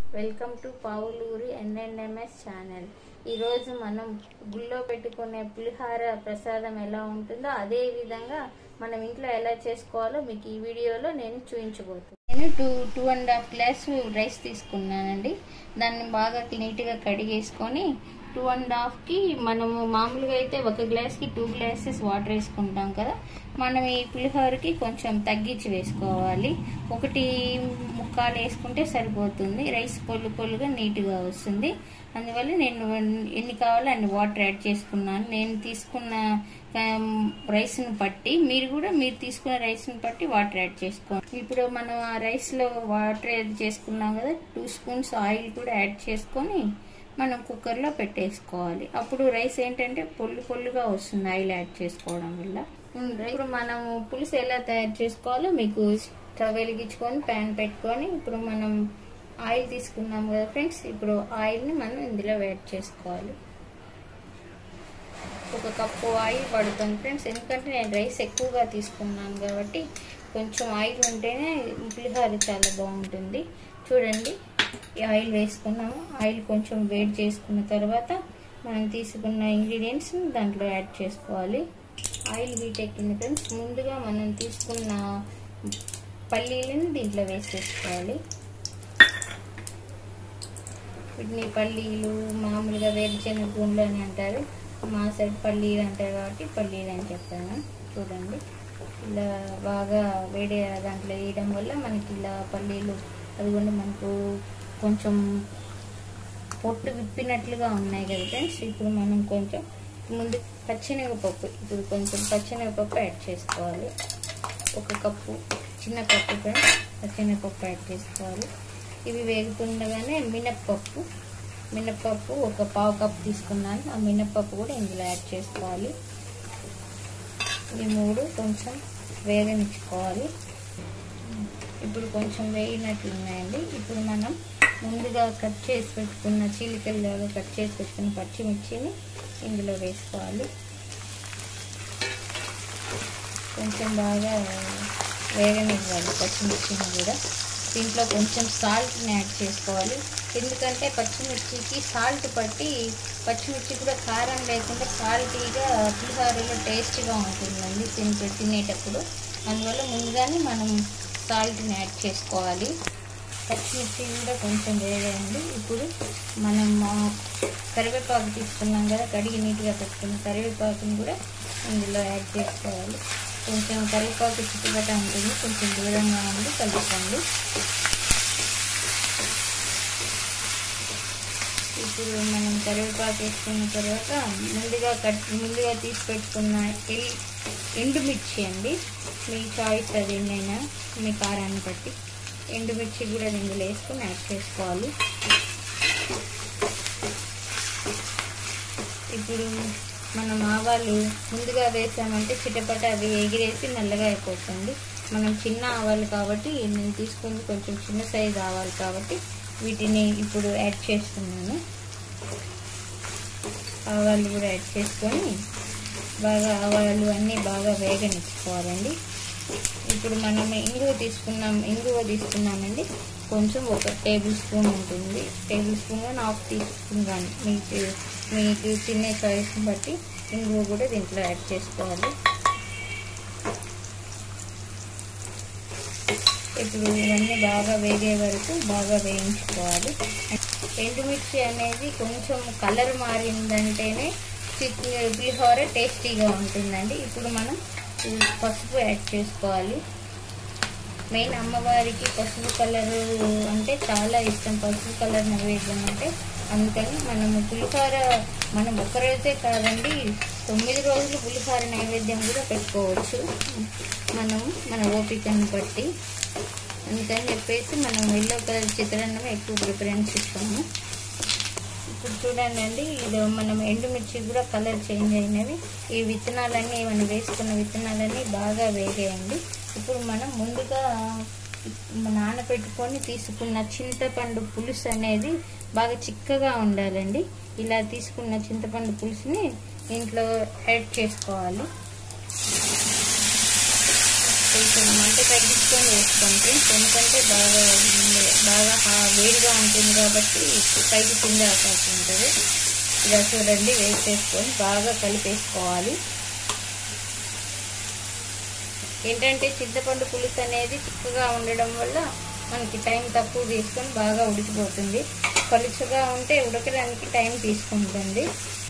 welcome to Pavuluri NNMS channel ఈరోజు మనం గుళ్ళో పెట్టుకునే పులిహార ప్రసాదం ఎలా ఉంటుందో అదే విధంగా మనం ఇంట్లో ఎలా చేసుకోవాలో మీకు ఈ వీడియోలో నేను చూపించబోతున్నాను నేను two two and half glass rice తీసుకున్నానండి దాన్ని బాగా నీట్గా కడిగేసుకొని టూ అండ్ హాఫ్కి మనము మామూలుగా అయితే ఒక గ్లాస్కి టూ గ్లాసెస్ వాటర్ వేసుకుంటాం కదా మనం ఈ పులిహోరకి కొంచెం తగ్గించి వేసుకోవాలి ఒకటి ముక్కాలు వేసుకుంటే సరిపోతుంది రైస్ పొల్లు పొల్లుగా నీట్గా వస్తుంది అందువల్ల నేను ఎన్ని కావాలో అన్ని వాటర్ యాడ్ చేసుకున్నాను నేను తీసుకున్న రైస్ను బట్టి మీరు కూడా మీరు తీసుకున్న రైస్ని బట్టి వాటర్ యాడ్ చేసుకోండి ఇప్పుడు మనం ఆ రైస్లో వాటర్ యాడ్ చేసుకున్నాం కదా టూ స్పూన్స్ ఆయిల్ కూడా యాడ్ చేసుకొని మనం కుక్కర్లో పెట్టేసుకోవాలి అప్పుడు రైస్ ఏంటంటే పొల్లు పొల్లుగా వస్తుంది ఆయిల్ యాడ్ చేసుకోవడం వల్ల ఇప్పుడు మనం పులుసు ఎలా తయారు చేసుకోవాలో మీకు స్టవ్ వెలిగించుకొని ప్యాన్ పెట్టుకొని ఇప్పుడు మనం ఆయిల్ తీసుకున్నాం కదా ఫ్రెండ్స్ ఇప్పుడు ఆయిల్ని మనం ఇందులో యాడ్ చేసుకోవాలి ఒక కప్పు ఆయిల్ పడుతుంది ఫ్రెండ్స్ ఎందుకంటే నేను రైస్ ఎక్కువగా తీసుకున్నాను కాబట్టి కొంచెం ఆయిల్ ఉంటేనే పులిహోర చాలా బాగుంటుంది చూడండి ఈ ఆయిల్ వేసుకున్నాము ఆయిల్ కొంచెం వేడి చేసుకున్న తర్వాత మనం తీసుకున్న ఇంగ్రీడియంట్స్ దాంట్లో యాడ్ చేసుకోవాలి ఆయిల్ హీట్ ఎక్కింది ఫ్రెండ్స్ ముందుగా మనం తీసుకున్న పల్లీలను దీంట్లో వేసేసుకోవాలి వీటిని పల్లీలు మామూలుగా వేరుశెనగ గుండ్లు అని అంటారు మా సైడ్ పల్లీలు అంటారు కాబట్టి పల్లీలు అని చెప్పాను చూడండి ఇలా బాగా వేడి దాంట్లో వేయడం వల్ల మనకి ఇలా పల్లీలు అది కూడా మనకు కొంచెం పొట్టు విప్పినట్లుగా ఉన్నాయి కదా ఫ్రెండ్స్ ఇప్పుడు మనం కొంచెం ముందు పచ్చెనగపప్పు ఇప్పుడు కొంచెం పచ్చెనగపప్పు యాడ్ చేసుకోవాలి ఒక కప్పు చిన్న కప్పు ఫ్రెండ్స్ పచ్చెనగపప్పు యాడ్ చేసుకోవాలి ఇవి వేగుతుండగానే మినప్పప్పు మినప్పప్పు ఒక పావు కప్పు తీసుకున్నాను ఆ మినప్పప్పు కూడా ఇందులో యాడ్ చేసుకోవాలి ఈ మూడు కొంచెం వేగనిచ్చుకోవాలి ఇప్పుడు కొంచెం వేగినట్లు ఉన్నాయండి ఇప్పుడు మనం ముందుగా కట్ చేసి పెట్టుకున్న చీలికల్లాగా కట్ చేసి పెట్టుకున్న పచ్చిమిర్చిని ఇందులో వేసుకోవాలి కొంచెం బాగా వేగనివ్వాలి పచ్చిమిర్చిని కూడా దీంట్లో కొంచెం సాల్ట్ని యాడ్ చేసుకోవాలి ఎందుకంటే పచ్చిమిర్చికి సాల్ట్ పట్టి పచ్చిమిర్చి కూడా కారం లేకుండా సాల్టీగా పులిహోరలో టేస్ట్గా ఉంటుందండి తింటే తినేటప్పుడు అందువల్ల ముందుగానే మనం సాల్ట్ని యాడ్ చేసుకోవాలి పచ్చిమిర్చి కూడా కొంచెం వేయండి ఇప్పుడు మనం కరివేపాకు తీసుకున్నాం కదా కడిగి నీట్గా పెట్టుకున్న కరివేపాకుని కూడా ఇందులో యాడ్ చేసుకోవాలి కొంచెం కరివేపాకు చుట్టుపట్ట ఉంటుంది కొంచెం దూరంగా ఉండి కలుపుకోండి ఇప్పుడు మనం కరివేపాకు వేసుకున్న తర్వాత ముందుగా కట్ ముందుగా తీసి పెట్టుకున్న ఎల్ ఎండుమిర్చి అండి మీ చాయిస్ అది ఏమైనా మీ కారాన్ని బట్టి ఎండుమిర్చి కూడా ఇందులో వేసుకొని యాడ్ చేసుకోవాలి ఇప్పుడు మనం ఆవాలు ముందుగా వేసామంటే చిటపట అవి ఎగిరేసి నల్లగా అయిపోతుంది మనం చిన్న ఆవాలు కాబట్టి నేను తీసుకుంది కొంచెం చిన్న సైజు ఆవాలు కాబట్టి వీటిని ఇప్పుడు యాడ్ చేస్తున్నాను ఆవాలు కూడా యాడ్ చేసుకొని బాగా ఆవాలు అన్నీ బాగా వేగనిచ్చుకోవాలండి ఇప్పుడు మనం ఇంగువ తీసుకున్నాం ఇంగువ తీసుకున్నామండి కొంచెం ఒక టేబుల్ స్పూన్ ఉంటుంది టేబుల్ స్పూన్ కానీ హాఫ్ తీసుకున్నాను మీకు మీకు తినే చాయిస్ని బట్టి ఇంగువ కూడా దీంట్లో యాడ్ చేసుకోవాలి ఇప్పుడు ఇవన్నీ బాగా వేగే వరకు బాగా వేయించుకోవాలి ఎండుమిర్చి అనేది కొంచెం కలర్ మారిందంటేనే పులిహోర టేస్టీగా ఉంటుందండి ఇప్పుడు మనం పసుపు యాడ్ చేసుకోవాలి మెయిన్ అమ్మవారికి పసుపు కలర్ అంటే చాలా ఇష్టం పసుపు కలర్ నైవేద్యం అంటే అందుకని మనము పులిహోర మనం ఒక్కరోజే కాదండి తొమ్మిది రోజులు పులిహోర నైవేద్యం కూడా పెట్టుకోవచ్చు మనం మన ఓపికను బట్టి అందుకని చెప్పేసి మనం ఎల్లో కలర్ చిత్రాన్నం ఎక్కువ ప్రిఫరెన్స్ ఇస్తాము ఇప్పుడు చూడండి అండి ఇది మనం ఎండుమిర్చి కూడా కలర్ చేంజ్ అయినవి ఈ విత్తనాలన్నీ మనం వేసుకున్న విత్తనాలన్నీ బాగా వేగేయండి ఇప్పుడు మనం ముందుగా నానబెట్టుకొని తీసుకున్న చింతపండు పులుసు అనేది బాగా చిక్కగా ఉండాలండి ఇలా తీసుకున్న చింతపండు పులుసుని ఇంట్లో యాడ్ చేసుకోవాలి కొంచెం మంట తగ్గించుకొని వేసుకోండి ఫ్రెండ్స్ ఎందుకంటే బాగా బాగా హా- వేడిగా ఉంటుంది కాబట్టి పైకి కింద అవకాశం ఉంటుంది ఇలా చూడండి వేసేసుకొని బాగా కలిపేసుకోవాలి ఏంటంటే చింతపండు పులుసు అనేది చిక్కగా ఉండడం వల్ల మనకి టైం తక్కువ తీసుకొని బాగా ఉడికిపోతుంది పలుచగా ఉంటే ఉడకడానికి టైం తీసుకుంటుంది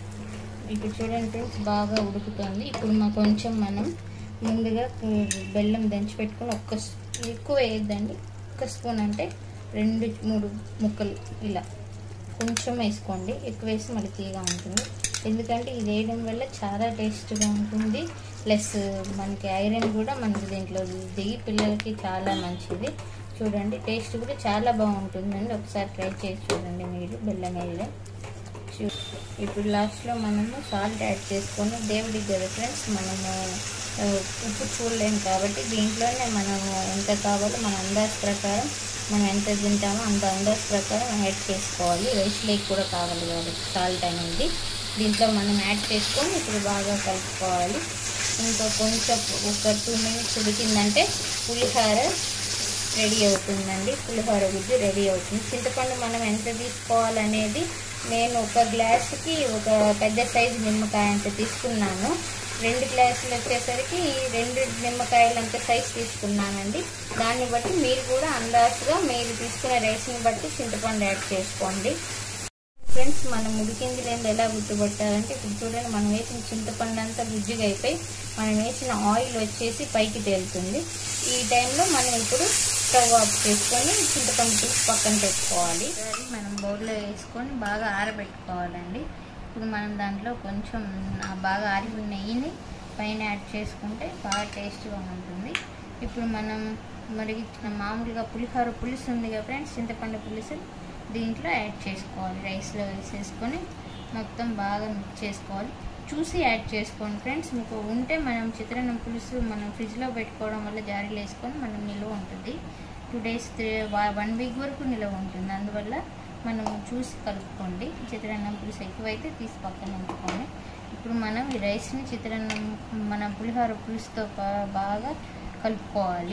ఇప్పుడు చూడండి ఫ్రెండ్స్ బాగా ఉడుకుతుంది ఇప్పుడు మా కొంచెం మనం ముందుగా బెల్లం దంచి పెట్టుకొని ఒక్క స్- ఎక్కువ వేయద్దండి ఒక్క స్పూన్ అంటే రెండు మూడు ముక్కలు ఇలా కొంచెం వేసుకోండి ఎక్కువ వేసి మళ్ళీ తీయగా ఉంటుంది ఎందుకంటే ఇది వేయడం వల్ల చాలా టేస్ట్గా ఉంటుంది ప్లస్ మనకి ఐరన్ కూడా మనకి దీంట్లో దిగి పిల్లలకి చాలా మంచిది చూడండి టేస్ట్ కూడా చాలా బాగుంటుందండి ఒకసారి ట్రై చేసి చూడండి మీరు బెల్లం వేయడం చూ- ఇప్పుడు లాస్ట్లో మనము సాల్ట్ యాడ్ చేసుకొని దేవుడికి కదా ఫ్రెండ్స్ మనము ఆ, ఉప్పు చూడలేము కాబట్టి దీంట్లోనే మనము ఎంత కావాలో మన అందాజ్ ప్రకారం మనం ఎంత తింటామో అంత అందాజ్ ప్రకారం యాడ్ చేసుకోవాలి రైస్ లేక్ కూడా కావాలి కాబట్టి సాల్ట్ అనేది దీంట్లో మనం యాడ్ చేసుకొని ఇప్పుడు బాగా కలుపుకోవాలి ఇంకా కొంచెం ఒక టూ మినిట్స్ ఉడికిందంటే పులిహోర రెడీ అవుతుందండి పులిహోర గుజ్జు రెడీ అవుతుంది చింతపండు మనం ఎంత తీసుకోవాలనేది నేను ఒక గ్లాసుకి ఒక పెద్ద సైజు నిమ్మకాయ అంత తీసుకున్నాను రెండు గ్లాసులు వచ్చేసరికి రెండు నిమ్మకాయలు అంత సైజు తీసుకున్నానండి దాన్ని బట్టి మీరు కూడా అందాజుగా మీరు తీసుకునే రైస్ని బట్టి చింతపండు యాడ్ చేసుకోండి ఫ్రెండ్స్ మనం ఉడికింది లేదు ఎలా గుర్తుపట్టాలంటే ఇప్పుడు చూడండి మనం వేసిన చింతపండు అంతా గుజ్జుగా అయిపోయి మనం వేసిన ఆయిల్ వచ్చేసి పైకి తేలుతుంది ఈ టైంలో మనం ఇప్పుడు స్టవ్ ఆఫ్ చేసుకొని చింతపండు తీసి పక్కన పెట్టుకోవాలి అది మనం బౌల్లో వేసుకొని బాగా ఆరబెట్టుకోవాలండి ఇప్పుడు మనం దాంట్లో కొంచెం ఆ బాగా ఆరిన నెయ్యిని పైన యాడ్ చేసుకుంటే బాగా టేస్ట్గా ఉంటుంది ఇప్పుడు మనం మరిగించిన మామూలుగా పులిహోర పులుసు ఉంది కదా ఫ్రెండ్స్ చింతపండు పులుసు దీంట్లో యాడ్ చేసుకోవాలి రైస్లో వేసేసుకొని మొత్తం బాగా మిక్స్ చేసుకోవాలి చూసి యాడ్ చేసుకోండి ఫ్రెండ్స్ మీకు ఉంటే మనం చిత్రాన్నం పులుసు మనం ఫ్రిడ్జ్లో పెట్టుకోవడం వల్ల జారీలు వేసుకొని మనం నిల్వ ఉంటుంది two days three one week వరకు నిల్వ ఉంటుంది అందువల్ల మనం చూసి కలుపుకోండి చిత్రాన్నం పులుసు ఎక్కువైతే తీసి పక్కన ఉంచుకోండి ఇప్పుడు మనం ఈ రైస్ని చిత్రాన్నం మన పులిహోర పులుసుతో బా- బాగా కలుపుకోవాలి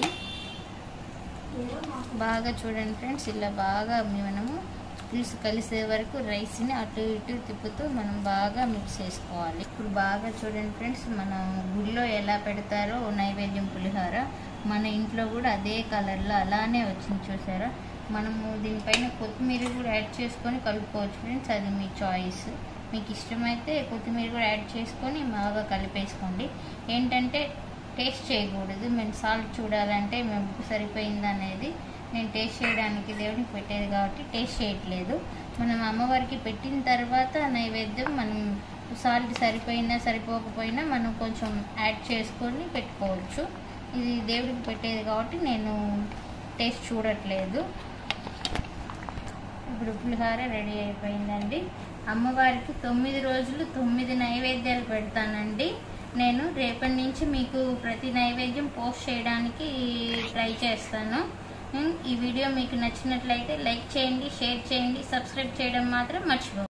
బాగా చూడండి ఫ్రెండ్స్ ఇలా బాగా మనము పులుసు కలిసే వరకు రైస్ని అటు ఇటు తిప్పుతూ మనం బాగా మిక్స్ చేసుకోవాలి ఇప్పుడు బాగా చూడండి ఫ్రెండ్స్ మనం గుడిలో ఎలా పెడతారో నైవేద్యం పులిహోర మన ఇంట్లో కూడా అదే కలర్లో అలానే వచ్చింది చూసారా మనము దీనిపైన కొత్తిమీర కూడా యాడ్ చేసుకొని కలుపుకోవచ్చు ఫ్రెండ్స్ అది మీ చాయిస్ మీకు ఇష్టమైతే కొత్తిమీర కూడా యాడ్ చేసుకొని బాగా కలిపేసుకోండి ఏంటంటే టేస్ట్ చేయకూడదు మేము సాల్ట్ చూడాలంటే మేము ఉప్పు సరిపోయింది అనేది నేను టేస్ట్ చేయడానికి దేవుడికి పెట్టేది కాబట్టి టేస్ట్ చేయట్లేదు మనం అమ్మవారికి పెట్టిన తర్వాత నైవేద్యం మనం సాల్ట్ సరిపోయినా సరిపోకపోయినా మనం కొంచెం యాడ్ చేసుకొని పెట్టుకోవచ్చు ఇది దేవుడికి పెట్టేది కాబట్టి నేను టేస్ట్ చూడట్లేదు ఇప్పుడు పులిహోర రెడీ అయిపోయిందండి అమ్మవారికి తొమ్మిది రోజులు తొమ్మిది నైవేద్యాలు పెడతానండి నేను రేపటి నుంచి మీకు ప్రతి నైవేద్యం పోస్ట్ చేయడానికి ట్రై చేస్తాను ఉమ్, ఈ వీడియో మీకు నచ్చినట్లయితే లైక్ చేయండి షేర్ చేయండి సబ్స్క్రైబ్ చేయడం మాత్రం మర్చిపో